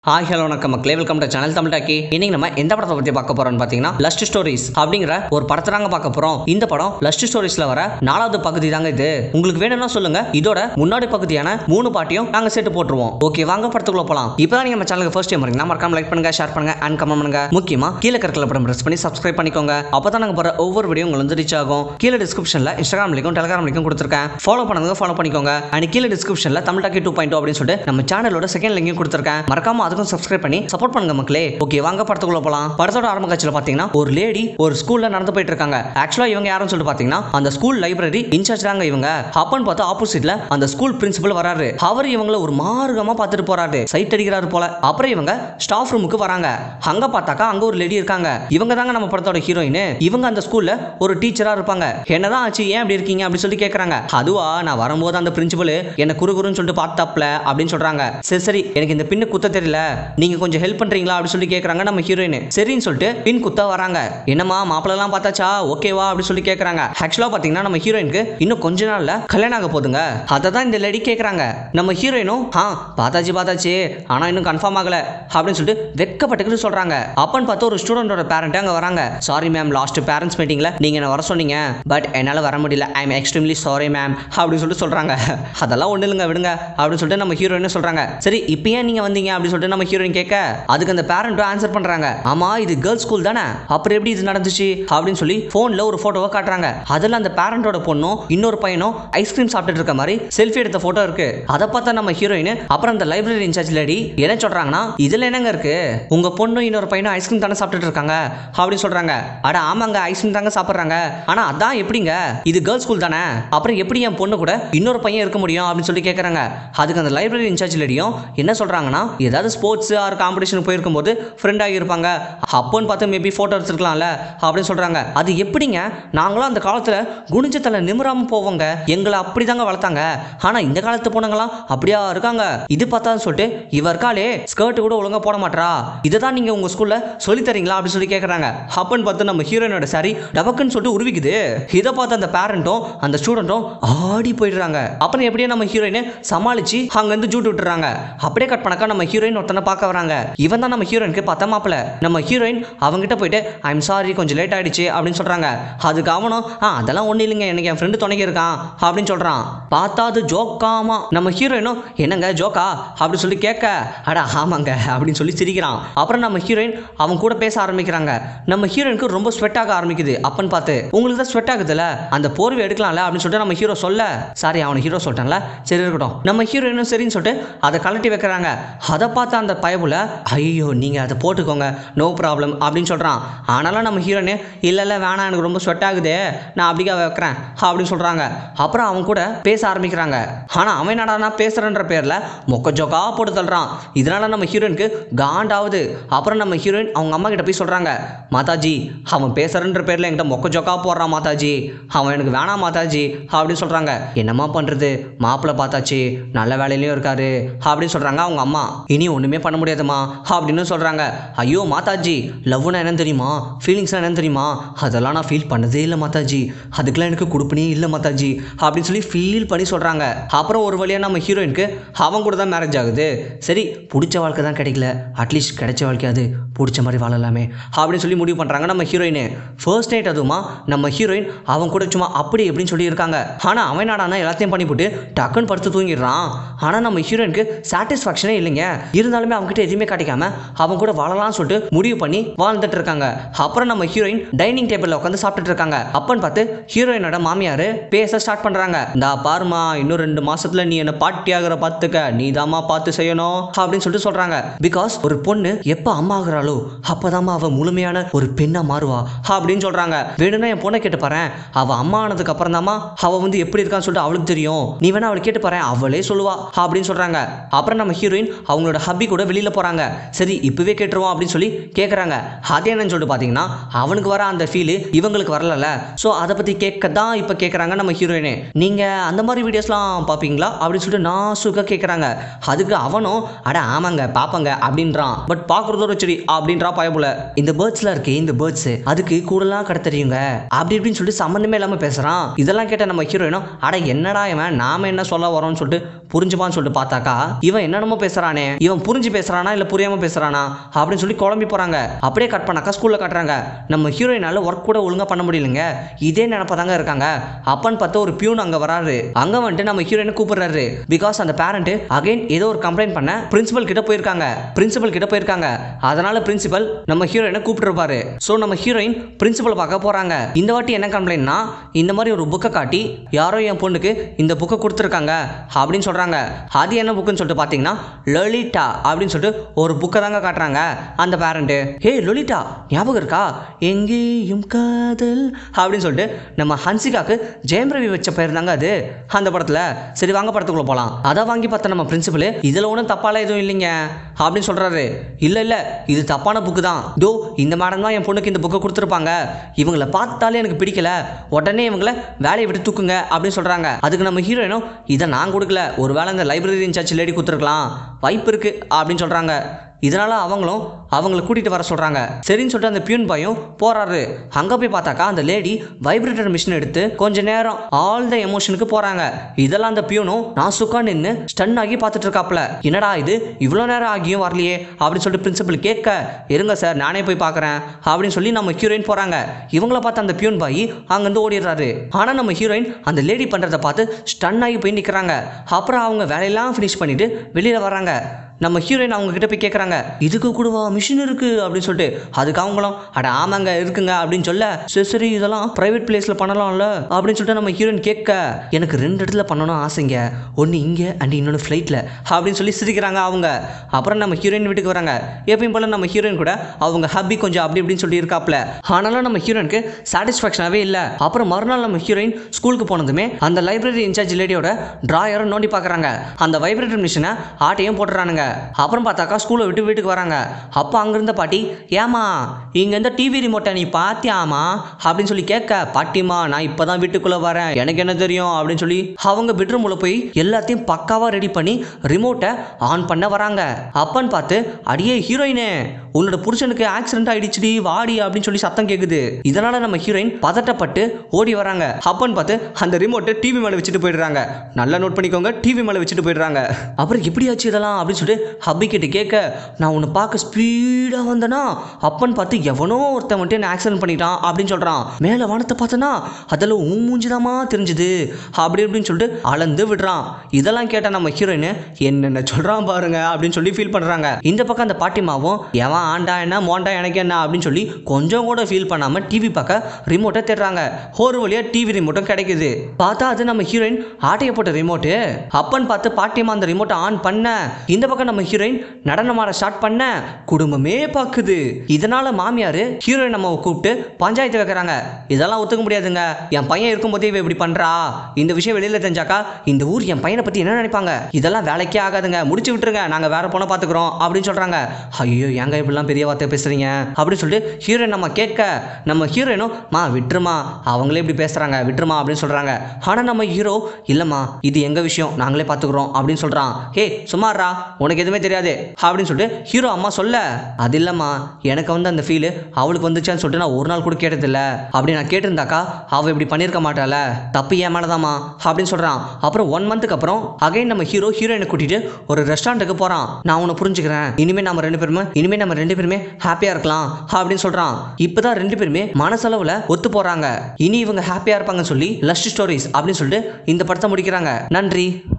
hi hello வணக்கம் மக்களே welcome to channel Tamil talky இன்னைக்கு நம்ம எந்த படத்தை பத்தி பார்க்க போறோம்னு பாத்தீங்கன்னா லஸ்ட் ஸ்டோரிஸ் அப்படிங்கிற ஒரு படத்தை தாங்க பார்க்க போறோம் இந்த படம் லஸ்ட் ஸ்டோரிஸ்ல வர நாலாவது பகுதி தாங்க இது உங்களுக்கு வேணும்னா சொல்லுங்க இதோட முன்னாடி பகுதியான மூணு பாட்டியும் நாங்க சேர்த்து போட்டுருவோம் ஓகே வாங்க படத்துக்குள்ள போலாம் இப்போ நீங்க நம்ம சேனலுக்கு ஃபர்ஸ்ட் டைம் வரீங்கன்னா மறக்காம லைக் பண்ணுங்க ஷேர் பண்ணுங்க அண்ட் கமெண்ட் பண்ணுங்க முக்கியமா கீழே கற்கல படம் பிரஸ் பண்ணி சப்ஸ்கிரைப் பண்ணிக்கோங்க அப்பதான் நாங்க போற ஒவ்வொரு வீடியோ உங்களுக்கு வந்து ரீச் ஆகும் கீழே டிஸ்கிரிப்ஷன்ல இன்ஸ்டாகிராம் லிங்கும் டெலிகிராம் லிங்கும் கொடுத்துருக்கேன் ஃபாலோ பண்ணுங்க ஃபாலோ பண்ணிக்கோங்க அண்ட் கீழே டிஸ்கிரிப்ஷன்ல தமிழ் டாக்கி டூ பாயிண்ட் அப்படின்னு சொல்லிட்டு நம்ம சேனலோட செகண்ட் லிங்கும் கொடுத்துருக்கேன் மறக்காம அதுக்கும் சப்ஸ்கிரைப் பண்ணி சப்போர்ட் பண்ணுங்க மக்களே ஓகே வாங்க படத்துக்குள்ள போலாம் படத்தோட ஆரம்ப காட்சியில பாத்தீங்கன்னா ஒரு லேடி ஒரு ஸ்கூல்ல நடந்து போயிட்டு இருக்காங்க ஆக்சுவலா இவங்க யாருன்னு சொல்லிட்டு பாத்தீங்கன்னா அந்த ஸ்கூல் லைப்ரரி இன்சார்ஜ் தாங்க இவங்க அப்பன்னு பார்த்தா ஆப்போசிட்ல அந்த ஸ்கூல் பிரின்சிபல் வராரு அவர் இவங்கள ஒரு மார்க்கமா பார்த்துட்டு போறாரு சைட் அடிக்கிறாரு போல அப்புறம் இவங்க ஸ்டாஃப் ரூமுக்கு வராங்க அங்க பார்த்தாக்கா அங்க ஒரு லேடி இருக்காங்க இவங்க தாங்க நம்ம படத்தோட ஹீரோயின் இவங்க அந்த ஸ்கூல்ல ஒரு டீச்சரா இருப்பாங்க என்னதான் ஆச்சு ஏன் அப்படி இருக்கீங்க அப்படின்னு சொல்லி கேக்குறாங்க அதுவா நான் வரும்போது அந்த பிரின்சிபல் என்ன குறு குறுன்னு சொல்லிட்டு பார்த்தாப்ல அப்படின்னு சொல்றாங்க சரி சரி எனக்கு இந்த பின்னு குத்த தெரியல நீங்க கொஞ்சம் ஹெல்ப் பண்றீங்களா அப்படின்னு சொல்லி கேக்குறாங்க நம்ம ஹீரோயின் சரின்னு சொல்லிட்டு பின் குத்த வராங்க என்னம்மா மாப்பிள்ள எல்லாம் பார்த்தாச்சா ஓகேவா அப்படின்னு சொல்லி கேக்குறாங்க ஆக்சுவலா பாத்தீங்கன்னா நம்ம ஹீரோயினுக்கு இன்னும் கொஞ்ச நாள்ல கல்யாணம் ஆக போதுங்க அதை தான் இந்த லேடி கேக்குறாங்க நம்ம ஹீரோயினும் ஆ பார்த்தாச்சு பார்த்தாச்சு ஆனா இன்னும் கன்ஃபார்ம் ஆகல அப்படின்னு சொல்லிட்டு வெக்கப்பட்டுக்கிட்டு சொல்றாங்க அப்பன்னு பார்த்து ஒரு ஸ்டூடெண்டோட பேரண்ட் அங்க வராங்க சாரி மேம் லாஸ்ட் பேரண்ட்ஸ் மீட்டிங்ல நீங்க என்ன வர சொன்னீங்க பட் என்னால வர முடியல I am extremely sorry ma'am அப்படின்னு சொல்லிட்டு சொல்றாங்க அதெல்லாம் ஒண்ணு இல்லைங்க விடுங்க அப்படின்னு சொல்லிட்டு நம்ம ஹீரோயின் சொல்றாங்க சரி இப்போ ஏன் நீங்க வந்தீங்க அப்படின்னு சொல்லிட்டு நம்ம ஹீரோயின் கேட்க அதுக்கு அந்த பேரண்ட் ஆன்சர் பண்றாங்க ஆமா இது கேர்ள்ஸ் ஸ்கூல் தானே அப்புறம் எப்படி இது நடந்துச்சு அப்படின்னு சொல்லி போன்ல ஒரு போட்டோவை காட்டுறாங்க அதுல அந்த பேரண்டோட பொண்ணும் இன்னொரு பையனும் ஐஸ்கிரீம் சாப்பிட்டுட்டு இருக்க மாதிரி செல்ஃபி எடுத்த போட்டோ இருக்கு அதை பார்த்தா நம்ம ஹீரோயின் அப்புறம் அந்த லைப்ரரி இன்சார்ஜ் லேடி என்ன சொல்றாங்கன்னா இதுல என்னங்க இருக்கு உங்க பொண்ணும் இன்னொரு பையனும் ஐஸ்கிரீம் தானே சாப்பிட்டுட்டு இருக்காங்க அப்படின்னு சொல்றாங்க அட ஆமாங்க ஐஸ்கிரீம் தாங்க சாப்பிடுறாங்க ஆனா அதான் எப்படிங்க இது கேர்ள்ஸ் ஸ்கூல் தானே அப்புறம் எப்படி என் பொண்ணு கூட இன்னொரு பையன் இருக்க முடியும் அப்படின்னு சொல்லி கேட்குறாங்க அதுக்கு அந்த லைப்ரரி இன்சார்ஜ் லேடியும் என்ன சொல்றாங்கன்னா ஏதாவது ஸ்போர்ட்ஸ் ஆர் காம்படிஷன் போயிருக்கும்போது ஃப்ரெண்ட் ஆகியிருப்பாங்க அப்போன்னு பார்த்து மேபி ஃபோட்டோ எடுத்துருக்கலாம்ல அப்படின்னு சொல்றாங்க அது எப்படிங்க நாங்களும் அந்த காலத்துல குனிஞ்ச தலை நிமிராம போவோங்க எங்களை அப்படிதாங்க வளர்த்தாங்க ஆனா இந்த காலத்து பொண்ணுங்களாம் அப்படியா இருக்காங்க இது பார்த்தான்னு சொல்லிட்டு இவ இருக்காளே ஸ்கர்ட் கூட ஒழுங்கா போட மாட்டா இதை தான் நீங்க உங்க ஸ்கூல்ல சொல்லி தரீங்களா அப்படின்னு சொல்லி கேட்குறாங்க அப்பன்னு பார்த்து நம்ம ஹீரோயினோட சாரி டபக்குன்னு சொல்லிட்டு உருவிக்குது இதை பார்த்து அந்த பேரண்ட்டும் அந்த ஸ்டூடெண்ட்டும் ஆடி போயிடுறாங்க அப்புறம் எப்படியே நம்ம ஹீரோயின் சமாளிச்சு அங்கேருந்து ஜூட் விட்டுறாங்க அப்படியே கட் பண்ணாக்கா நம்ம ஹீரோயின் ஒருத்தனை பார்க்க வராங்க இவன் தான் நம்ம ஹீரோயினுக்கு பார்த்த மாப்பிள நம்ம ஹீரோயின் அவங்ககிட்ட போயிட்டு ஐம் சாரி கொஞ்சம் லேட் ஆயிடுச்சு அப்படின்னு சொல்றாங்க அதுக்கு அவனும் ஆ அதெல்லாம் ஒன்றும் இல்லைங்க எனக்கு என் ஃப்ரெண்டு துணைக்கு இருக்கான் அப்படின்னு சொல்றான் பார்த்தா அது ஜோக்காமா நம்ம ஹீரோயினும் என்னங்க ஜோக்கா அப்படின்னு சொல்லி கேட்க அட ஆமாங்க அப்படின்னு சொல்லி சிரிக்கிறான் அப்புறம் நம்ம ஹீரோயின் அவன் கூட பேச ஆரம்பிக்கிறாங்க நம்ம ஹீரோயினுக்கு ரொம்ப ஸ்வெட் ஆக ஆரம்பிக்குது அப்பன்னு பார்த்து உங்களுக்கு தான் ஸ்வெட் ஆகுதுல்ல அந்த போர்வை எடுக்கலாம்ல அப்படின்னு சொல்லிட்டு நம்ம ஹீரோ சொல்ல சாரி அவனை ஹீரோ சொல்லிட்டான்ல சரி இருக்கட்டும் நம்ம ஹீரோயினும் சரின்னு சொல்லிட்டு அதை கழட்டி வைக்கிறாங்க அதை பார்த்து அந்த பயபுல ஐயோ நீங்கள் அதை போட்டுக்கோங்க நோ ப்ராப்ளம் அப்படின்னு சொல்கிறான் ஆனாலும் நம்ம ஹீரோனு இல்லை இல்லை வேணாம் எனக்கு ரொம்ப ஸ்வெட் ஆகுது நான் அப்படிக்கா வைக்கிறேன் அப்படின்னு சொல்கிறாங்க அப்புறம் அவன் கூட பேச ஆரம்பிக்கிறாங்க ஆனால் அவன் என்னடா பேசுகிறன்ற பேரில் மொக்க ஜோக்கா போட்டு தள்ளுறான் இதனால நம்ம ஹீரோயினுக்கு காண்டாவுது அப்புறம் நம்ம ஹீரோயின் அவங்க அம்மா கிட்ட போய் சொல்கிறாங்க மாதாஜி அவன் பேசுகிறன்ற பேரில் என்கிட்ட மொக்க ஜோக்கா போடுறான் மாதாஜி அவன் எனக்கு வேணாம் மாதாஜி அப்படின்னு சொல்கிறாங்க என்னம்மா பண்ணுறது மாப்பிள்ளை பார்த்தாச்சு நல்ல வேலையிலையும் இருக்காரு அப்படின்னு சொல்கிறாங்க அவங்க அம்மா இனி ஒன்றுமே பண்ண முடியாதுமா அப்படின்னு சொல்கிறாங்க ஐயோ மாதாஜி லவ்னா என்னன்னு தெரியுமா ஃபீலிங்ஸ்னா என்னன்னு தெரியுமா அதெல்லாம் நான் ஃபீல் பண்ணதே இல்லை மாதாஜி அதுக்கெல்லாம் எனக்கு கொடுப்பனே இல்லை மாதாஜி அப்படின்னு சொல்லி ஃபீல் பண்ணி சொல்கிறாங்க அப்புறம் ஒரு வழியாக நம்ம ஹீரோயினுக்கு அவன் கூட தான் மேரேஜ் ஆகுது சரி பிடிச்ச வாழ்க்கை தான் கிடைக்கல அட்லீஸ்ட் கிடைச்ச வாழ்க்கையாவது பிடிச்ச மாதிரி வாழலாமே அப்படின்னு சொல்லி முடிவு பண்ணுறாங்க நம்ம ஹீரோயின் ஃபர்ஸ்ட் நைட் அதுவுமா நம்ம ஹீரோயின் அவன் கூட சும்மா அப்படி எப்படின்னு சொல்லி இருக்காங்க ஆனால் அவன் நாடானா எல்லாத்தையும் பண்ணிவிட்டு டக்குன்னு படுத்து தூங்கிடுறான் ஆனால் நம்ம ஹீரோயினுக்கு சாட்டிஸ்ஃபேக்ஷனே இல்லைங்க இருந்தாலுமே அவங்ககிட்ட எதுவுமே கிடைக்காம அவன் கூட வாழலாம்னு சொல்லிட்டு முடிவு பண்ணி வாழ்ந்துட்டு இருக்காங்க அப்புறம் நம்ம ஹீரோயின் டைனிங் டேபிளில் உட்காந்து சாப்பிட்டுட்டு இருக்காங்க அப்பன்னு பார்த்து ஹீரோயினோட மாமியார் பேச ஸ்டார்ட் பண்ணுறாங்க இந்த பாருமா இன்னும் ரெண்டு மாசத்துல நீ என்ன பாட்டி ஆகிற பார்த்துக்க நீ தாமா பார்த்து செய்யணும் அப்படின்னு சொல்லிட்டு சொல்றாங்க பிகாஸ் ஒரு பொண்ணு எப்போ அம்மா ஆகுறாளோ அப்பதாம்மா அவ முழுமையான ஒரு பெண்ணா மாறுவா அப்படின்னு சொல்றாங்க வேணும்னா என் பொண்ணை கேட்டு பாரு அவ அம்மா ஆனதுக்கு அப்புறம் தாமா அவ வந்து எப்படி இருக்கான்னு சொல்லிட்டு அவளுக்கு தெரியும் நீ வேணா அவளை கேட்டு பாரு அவளே சொல்லுவா அப்படின்னு சொல்றாங்க அப்புறம் நம்ம ஹீரோயின் அவங்களோட ஹப்பி கூட வெளியில போறாங்க சரி இப்பவே கேட்டுருவோம் அப்படின்னு சொல்லி கேக்குறாங்க அது என்னன்னு சொல்லிட்டு பாத்தீங்கன்னா அவனுக்கு வர அந்த ஃபீல் இவங்களுக்கு வரலல்ல ஸோ அதை பத்தி கேட்க தான் இப்போ கேட்குறாங்க நம்ம ஹீரோயினே நீங்க அந்த மாதிரி வீடியோஸ்லாம் பார்ப்பீங்களா அப்படின்னு சொல்லிட்டு நான் சுக கேட்குறாங்க அதுக்கு அவனும் அட ஆமாங்க பார்ப்பங்க அப்படின்றான் பட் பார்க்குறதோட சரி அப்படின்றா பயப்புல இந்த பேர்ட்ஸ்லாம் இருக்கு இந்த பேர்ட்ஸ் அதுக்கு கூடலாம் கடை தெரியுங்க அப்படி இப்படின்னு சொல்லிட்டு சம்மந்தமே இல்லாமல் பேசுகிறான் இதெல்லாம் கேட்ட நம்ம ஹீரோயினும் அட என்னடா இவன் நாம என்ன சொல்ல வரோம்னு சொல்லிட்டு புரிஞ்சுப்பான்னு சொல்லிட்டு பார்த்தாக்கா இவன் என்னென்னமோ பேசுறானே இவன் புரிஞ்சு புரிஞ்சு பேசுறானா இல்ல புரியாம பேசுறானா அப்படின்னு சொல்லி குழம்பி போறாங்க அப்படியே கட் பண்ணாக்கா ஸ்கூல்ல காட்டுறாங்க நம்ம ஹீரோயினால ஒர்க் கூட ஒழுங்கா பண்ண முடியலங்க இதே நினப்பதாங்க இருக்காங்க அப்பன்னு பார்த்து ஒரு பியூன் அங்க வராரு அங்க வந்துட்டு நம்ம ஹீரோயினை கூப்பிடுறாரு பிகாஸ் அந்த பேரண்ட் அகைன் ஏதோ ஒரு கம்ப்ளைண்ட் பண்ண பிரின்சிபல் கிட்ட போயிருக்காங்க பிரின்சிபல் கிட்ட போயிருக்காங்க அதனால பிரின்சிபல் நம்ம ஹீரோயினை கூப்பிட்டுருப்பாரு ஸோ நம்ம ஹீரோயின் பிரின்சிபல் பார்க்க போறாங்க இந்த வாட்டி என்ன கம்ப்ளைண்ட்னா இந்த மாதிரி ஒரு புக்கை காட்டி யாரோ என் பொண்ணுக்கு இந்த புக்கை கொடுத்துருக்காங்க அப்படின்னு சொல்றாங்க அது என்ன புக்குன்னு சொல்லிட்டு பார்த்தீங்கன்னா லலிதா அப்படின்னு சொல்லிட்டு ஒரு புக்கை தாங்க காட்டுறாங்க அந்த பேரண்ட்டு ஹே லலிதா ஞாபகம் இருக்கா எங்கேயும் காதல் அப்படின்னு சொல்லிட்டு நம்ம ஹன்சிகாக்கு ஜெயம் ரவி வச்ச பேர் தாங்க அது அந்த படத்தில் சரி வாங்க படத்துக்குள்ள போகலாம் அதை வாங்கி பார்த்த நம்ம பிரின்சிபல் இதில் ஒன்றும் தப்பால எதுவும் இல்லைங்க அப்படின்னு சொல்கிறாரு இல்லை இல்லை இது தப்பான புக்கு தான் தோ இந்த மேடம் தான் என் பொண்ணுக்கு இந்த புக்கை கொடுத்துருப்பாங்க இவங்கள பார்த்தாலே எனக்கு பிடிக்கல உடனே இவங்கள வேலையை விட்டு தூக்குங்க அப்படின்னு சொல்கிறாங்க அதுக்கு நம்ம ஹீரோயினும் இதை நான் கொடுக்கல ஒருவேளை இந்த லைப்ரரி இன்சார்ஜ் லேடி கொடுத்துருக்கலாம் வாய்ப்பு இருக்கு அப்படின்னு சொல்கிறாங்க இதனால அவங்களும் அவங்கள கூட்டிட்டு வர சொல்றாங்க சரின்னு சொல்லிட்டு அந்த பியூன் பையும் போறாரு அங்க போய் பார்த்தாக்கா அந்த லேடி வைப்ரேட்டர் மிஷின் எடுத்து கொஞ்ச நேரம் ஆல் த எமோஷனுக்கு போறாங்க இதெல்லாம் அந்த பியூனும் நான் சுக்கா நின்று ஸ்டன் ஆகி பார்த்துட்டு இருக்காப்ல என்னடா இது இவ்வளோ நேரம் ஆகியும் வரலையே அப்படின்னு சொல்லிட்டு பிரின்சிபல் கேட்க இருங்க சார் நானே போய் பார்க்கறேன் அப்படின்னு சொல்லி நம்ம ஹீரோயின் போறாங்க இவங்கள பார்த்து அந்த பியூன் பாய் அங்கேருந்து ஓடிடுறாரு ஆனா நம்ம ஹீரோயின் அந்த லேடி பண்றதை பார்த்து ஸ்டன் ஆகி போய் நிற்கிறாங்க அப்புறம் அவங்க வேலையெல்லாம் ஃபினிஷ் பண்ணிட்டு வெளியில வராங்க நம்ம ஹீரோயின் அவங்க கிட்ட போய் கேட்குறாங்க இதுக்கு கூடவா மிஷின் இருக்கு அப்படின்னு சொல்லிட்டு அதுக்கு அவங்களும் அட ஆமாங்க இருக்குங்க அப்படின்னு சொல்ல சரி சரி இதெல்லாம் பிரைவேட் பிளேஸ்ல பண்ணலாம்ல அப்படின்னு சொல்லிட்டு நம்ம ஹீரோயின் கேட்க எனக்கு ரெண்டு இடத்துல பண்ணணும் ஆசைங்க ஒன்று இங்கே அண்ட் இன்னொன்று ஃப்ளைட்டில் அப்படின்னு சொல்லி சிரிக்கிறாங்க அவங்க அப்புறம் நம்ம ஹீரோயின் வீட்டுக்கு வராங்க எப்பயும் போல நம்ம ஹீரோயின் கூட அவங்க ஹப்பி கொஞ்சம் அப்படி இப்படின்னு சொல்லி இருக்காப்ல ஆனாலும் நம்ம ஹீரோயினுக்கு சாட்டிஸ்ஃபேக்ஷனாகவே இல்லை அப்புறம் மறுநாள் நம்ம ஹீரோயின் ஸ்கூலுக்கு போனதுமே அந்த லைப்ரரி இன்சார்ஜ் லேடியோட டிராயரை நோண்டி பார்க்குறாங்க அந்த வைப்ரேட்டர் மிஷினை ஆட்டையும் போட்டுறானுங்க அப்புறம் பார்த்தாக்கா ஸ்கூலை விட்டு வீட்டுக்கு வராங்க அப்போ அங்கிருந்த பாட்டி ஏமா இங்க இருந்த டிவி ரிமோட்டை நீ பாத்தியாமா அப்படின்னு சொல்லி கேட்க பாட்டிமா நான் இப்பதான் வீட்டுக்குள்ள வரேன் எனக்கு என்ன தெரியும் அப்படின்னு சொல்லி அவங்க பெட்ரூம்ல போய் எல்லாத்தையும் பக்காவா ரெடி பண்ணி ரிமோட்டை ஆன் பண்ண வராங்க அப்பன்னு பார்த்து அடியே ஹீரோயினே உன்னோட புருஷனுக்கு ஆக்சிடென்ட் ஆயிடுச்சுடி வாடி அப்படின்னு சொல்லி சத்தம் கேக்குது இதனால நம்ம ஹீரோயின் பதட்டப்பட்டு ஓடி வராங்க அப்பன்னு பார்த்து அந்த ரிமோட்டை டிவி மேல வச்சுட்டு போயிடுறாங்க நல்லா நோட் பண்ணிக்கோங்க டிவி மேல வச்சுட்டு போயிடுறாங்க அப்புறம் எப்படி ஆச்சு இதெல்லாம் அப்படின்னு சொல்லிட்டு ஹப்பி கிட்ட கேட்க நான் உன்னை பார்க்க ஸ்பீடா வந்தேனா அப்பன்னு பார்த்து எவனோ ஒருத்தன் வந்துட்டு என்ன ஆக்சிடென்ட் பண்ணிட்டான் அப்படின்னு சொல்றான் மேல வானத்தை பார்த்தனா அதில் உன் மூஞ்சிதாமா தெரிஞ்சுது அப்படி இப்படின்னு சொல்லிட்டு அளந்து விடுறான் இதெல்லாம் கேட்ட நம்ம ஹீரோயின் என்னென்ன சொல்றான் பாருங்க அப்படின்னு சொல்லி ஃபீல் பண்றாங்க இந்த பக்கம் அந்த பாட்டிமாவும் எவன் ஆண்டா என்ன மோண்டா எனக்கு என்ன அப்படின்னு சொல்லி கொஞ்சம் கூட ஃபீல் பண்ணாம டிவி பார்க்க ரிமோட்டை தேடுறாங்க ஒரு வழியா டிவி ரிமோட்டும் கிடைக்குது பார்த்தா அது நம்ம ஹீரோயின் ஆட்டைய போட்ட ரிமோட்டு அப்பன்னு பார்த்து பாட்டிமா அந்த ரிமோட்டை ஆன் பண்ண இந்த பக்கம் நம்ம ஹீரோயின் நடனமாட ஸ்டார்ட் பண்ண குடும்பமே பார்க்குது இதனால மாமியார் ஹீரோயின் நம்ம கூப்பிட்டு பஞ்சாயத்து வைக்கிறாங்க இதெல்லாம் ஒத்துக்க முடியாதுங்க என் பையன் இருக்கும்போதே இவ இப்படி பண்றா இந்த விஷயம் வெளியில தெரிஞ்சாக்கா இந்த ஊர் என் பையனை பத்தி என்ன நினைப்பாங்க இதெல்லாம் வேலைக்கே ஆகாதுங்க முடிச்சு விட்டுருங்க நாங்க வேற பொண்ணை பாத்துக்கிறோம் அப்படின்னு சொல்றாங்க ஐயோ ஏங்க இப்படிலாம் பெரிய வார்த்தை பேசுறீங்க அப்படின்னு சொல்லிட்டு ஹீரோயின் நம்ம கேட்க நம்ம ஹீரோயினும் மா விட்டுருமா அவங்களே இப்படி பேசுறாங்க விட்டுருமா அப்படின்னு சொல்றாங்க ஆனா நம்ம ஹீரோ இல்லம்மா இது எங்க விஷயம் நாங்களே பாத்துக்கிறோம் அப்படின்னு சொல்றான் ஹே சும்மாறா உனக்கு எதுவுமே தெரியாது அப்படின்னு சொல்லிட்டு ஹீரோ அம்மா சொல்ல அது இல்லம்மா எனக்கு வந்து அந்த ஃபீல் அவளுக்கு வந்துச்சான்னு சொல்லிட்டு நான் ஒரு நாள் கூட கேட்டதில்ல அப்படி நான் கேட்டிருந்தாக்கா அவ இப்படி பண்ணியிருக்க மாட்டாள தப்பு ஏன் மேலதாம்மா அப்படின்னு சொல்றான் அப்புறம் ஒன் மந்த்துக்கு அப்புறம் அகைன் நம்ம ஹீரோ ஹீரோயினை கூட்டிட்டு ஒரு ரெஸ்டாரண்ட்டுக்கு போறான் நான் உன்னை புரிஞ்சுக்கிறேன் இனிமே நம்ம ரெண்டு பேருமே இனிமே நம்ம ரெண்டு பேருமே ஹாப்பியா இருக்கலாம் அப்படின்னு சொல்றான் இப்பதான் ரெண்டு பேருமே மனசளவுல ஒத்து போறாங்க இனி இவங்க ஹாப்பியா இருப்பாங்கன்னு சொல்லி லஸ்ட் ஸ்டோரிஸ் அப்படின்னு சொல்லிட்டு இந்த படத்தை முடிக்கிறாங்க நன்றி